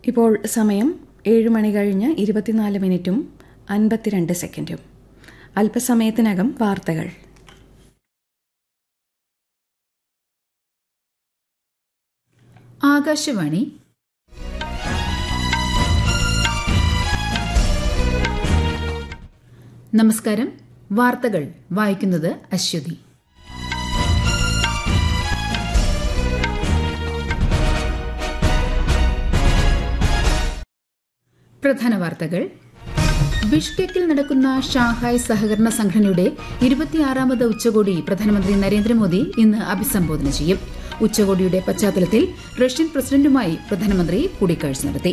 ഇപ്പോൾ സമയം ഏഴ് മണി കഴിഞ്ഞ് ഇരുപത്തിനാല് മിനിറ്റും അൻപത്തിരണ്ട് സെക്കൻഡും അല്പസമയത്തിനകം വാർത്തകൾ ആകാശവാണി നമസ്കാരം വാർത്തകൾ വായിക്കുന്നത് അശ്വതി പ്രധാന വാർത്തകൾ ബിഷ്കെക്കിൽ നടക്കുന്ന ഷാങ്ഹായ് സഹകരണ സംഘടനയുടെ ഇരുപത്തിയാറാമത് ഉച്ചകോടി പ്രധാനമന്ത്രി നരേന്ദ്രമോദി ഇന്ന് അഭിസംബോധന ചെയ്യും ഉച്ചകോടിയുടെ പശ്ചാത്തലത്തിൽ റഷ്യൻ പ്രസിഡന്റുമായി പ്രധാനമന്ത്രി കൂടിക്കാഴ്ച നടത്തി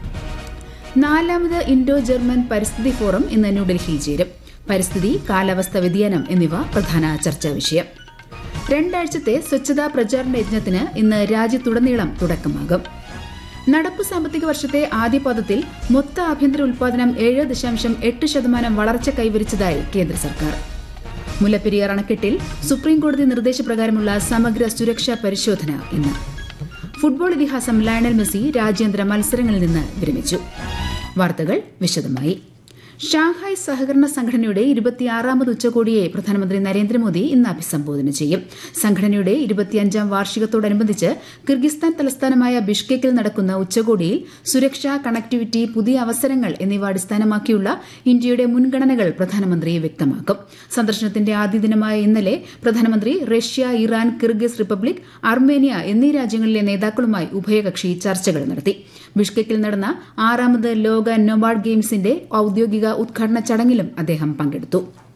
നാലാമത് ഇൻഡോ ജർമ്മൻ പരിസ്ഥിതി ഫോറം ഇന്ന് ന്യൂഡൽഹിയിൽ ചേരും പരിസ്ഥിതി കാലാവസ്ഥ വ്യതിയാനം എന്നിവ പ്രധാന ചർച്ചാ വിഷയം രണ്ടാഴ്ചത്തെ സ്വച്ഛതാ പ്രചാരണ യജ്ഞത്തിന് ഇന്ന് രാജ്യത്തുടനീളം തുടക്കമാകും നടപ്പ് സാമ്പത്തിക വർഷത്തെ ആദ്യപാദത്തിൽ മൊത്ത ആഭ്യന്തര ഉൽപാദനം ഏഴ് ദശാംശം എട്ട് ശതമാനം വളർച്ച കൈവരിച്ചതായി കേന്ദ്ര സർക്കാർ മുല്ലപ്പെരിയാർ അണക്കെട്ടിൽ സുപ്രീംകോടതി നിർദ്ദേശപ്രകാരമുള്ള സമഗ്ര സുരക്ഷാ പരിശോധന ഇന്ന് ഫുട്ബോൾ ഇതിഹാസം ലയണൽ മെസ്സി രാജ്യാന്തര മത്സരങ്ങളിൽ നിന്ന് വിരമിച്ചു വാർത്തകൾ വിശദമായി ഷാങ്ഹായ് സഹകരണ സംഘടനയുടെ ഇരുപത്തിയാറാമത് ഉച്ചകോടിയെ പ്രധാനമന്ത്രി നരേന്ദ്രമോദി ഇന്ന് അഭിസംബോധന ചെയ്യും സംഘടനയുടെ ഇരുപത്തിയഞ്ചാം വാർഷികത്തോടനുബന്ധിച്ച് കിർഗിസ്ഥാൻ തലസ്ഥാനമായ ബിഷ്കെക്കിൽ നടക്കുന്ന ഉച്ചകോടിയിൽ സുരക്ഷ കണക്ടിവിറ്റി പുതിയ അവസരങ്ങൾ എന്നിവ അടിസ്ഥാനമാക്കിയുള്ള ഇന്ത്യയുടെ മുൻഗണനകൾ പ്രധാനമന്ത്രി വ്യക്തമാക്കും സന്ദർശനത്തിന്റെ ആദ്യ ദിനമായ ഇന്നലെ പ്രധാനമന്ത്രി Russia Iran Kyrgyz Republic Armenia എന്നീ രാജ്യങ്ങളിലെ നേതാക്കളുമായി ഉഭയകക്ഷി ചർച്ചകൾ നടത്തി ബിഷ്കെക്കിൽ നടന്ന ആറാമത് ലോക നൊബാർഡ് ഗെയിംസിന്റെ ഔദ്യോഗിക ഉദ്ഘാടന ചടങ്ങിലും അദ്ദേഹം പങ്കെടുത്തു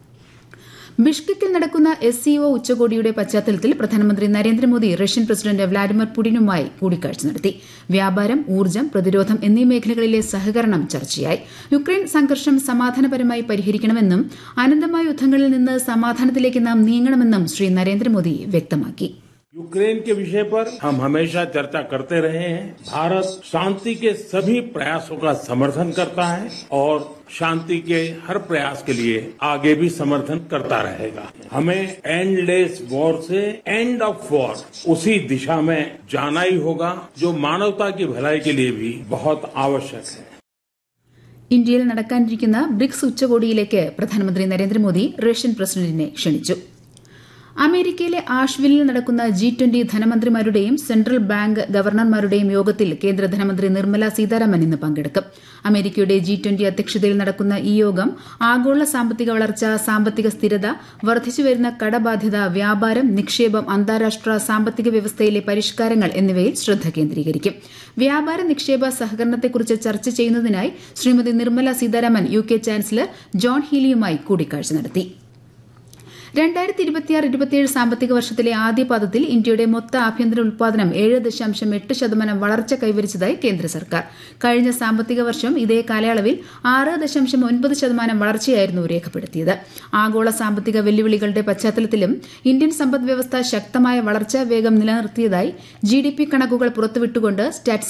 ബിഷ്കെക്കിൽ നടക്കുന്ന എസ് സിഒ ഉച്ചകോടിയുടെ പശ്ചാത്തലത്തിൽ പ്രധാനമന്ത്രി നരേന്ദ്രമോദി റഷ്യൻ പ്രസിഡന്റ് വ്ളാഡിമിർ പുടിനുമായി കൂടിക്കാഴ്ച നടത്തി വ്യാപാരം ഊർജ്ജം പ്രതിരോധം എന്നീ മേഖലകളിലെ സഹകരണം ചർച്ചയായി യുക്രൈൻ സംഘർഷം സമാധാനപരമായി പരിഹരിക്കണമെന്നും അനന്തമായ യുദ്ധങ്ങളിൽ നിന്ന് സമാധാനത്തിലേക്ക് നാം നീങ്ങണമെന്നും ശ്രീ നരേന്ദ്രമോദി വ്യക്തമാക്കി यूक्रेन के विषय पर हम हमेशा चर्चा करते रहे हैं भारत शांति के सभी प्रयासों का समर्थन करता है और शांति के हर प्रयास के लिए आगे भी समर्थन करता रहेगा हमें एंडलेस वॉर से एंड ऑफ वॉर उसी दिशा में जाना ही होगा जो मानवता की भलाई के लिए भी बहुत आवश्यक है ഇന്ത്യയിൽ നടക്കാനിരിക്കുന്ന ബ്രിക്സ് ഉച്ചകോടിയിലേക്ക് പ്രധാനമന്ത്രി നരേന്ദ്രമോദി റഷ്യൻ പ്രസിഡന്റിനെ ക്ഷണിച്ചു അമേരിക്കയിലെ ആഷ്വില്ലിൽ നടക്കുന്ന ജി ട്വന്റി ധനമന്ത്രിമാരുടെയും സെൻട്രൽ ബാങ്ക് ഗവർണർമാരുടെയും യോഗത്തിൽ കേന്ദ്ര ധനമന്ത്രി നിർമ്മല സീതാരാമൻ ഇന്ന് പങ്കെടുക്കും അമേരിക്കയുടെ ജി ട്വന്റി അധ്യക്ഷതയിൽ നടക്കുന്ന ഈ യോഗം ആഗോള സാമ്പത്തിക വളർച്ച സാമ്പത്തിക സ്ഥിരത വർദ്ധിച്ചുവരുന്ന കടബാധ്യത വ്യാപാരം നിക്ഷേപം അന്താരാഷ്ട്ര സാമ്പത്തിക വ്യവസ്ഥയിലെ പരിഷ്കാരങ്ങൾ എന്നിവയിൽ ശ്രദ്ധ കേന്ദ്രീകരിക്കും വ്യാപാര നിക്ഷേപ സഹകരണത്തെക്കുറിച്ച് ചർച്ച ചെയ്യുന്നതിനായി Shrimati Nirmala Sitharaman U K chancellor John ഹീലിയുമായി കൂടിക്കാഴ്ച നടത്തി രണ്ടായിരത്തി ഇരുപത്തിയാറ് ഇരുപത്തിയേഴ് സാമ്പത്തിക വർഷത്തിലെ ആദ്യ പാദത്തിൽ ഇന്ത്യയുടെ മൊത്ത ആഭ്യന്തര ഉൽപാദനം ഏഴ് ദശാംശം എട്ട് ശതമാനം വളർച്ച കൈവരിച്ചതായി കേന്ദ്ര സർക്കാർ കഴിഞ്ഞ സാമ്പത്തിക വർഷം ഇതേ കാലയളവിൽ ആറ് ദശാംശം ഒൻപത് ശതമാനം വളർച്ചയായിരുന്നു രേഖപ്പെടുത്തിയത് ആഗോള സാമ്പത്തിക വെല്ലുവിളികളുടെ പശ്ചാത്തലത്തിലും ഇന്ത്യൻ സമ്പദ് വ്യവസ്ഥ ശക്തമായ വളർച്ചാ വേഗം നിലനിർത്തിയതായി ജി ഡി പി കണക്കുകൾ പുറത്തുവിട്ടുകൊണ്ട് സ്റ്റാറ്റ്സ്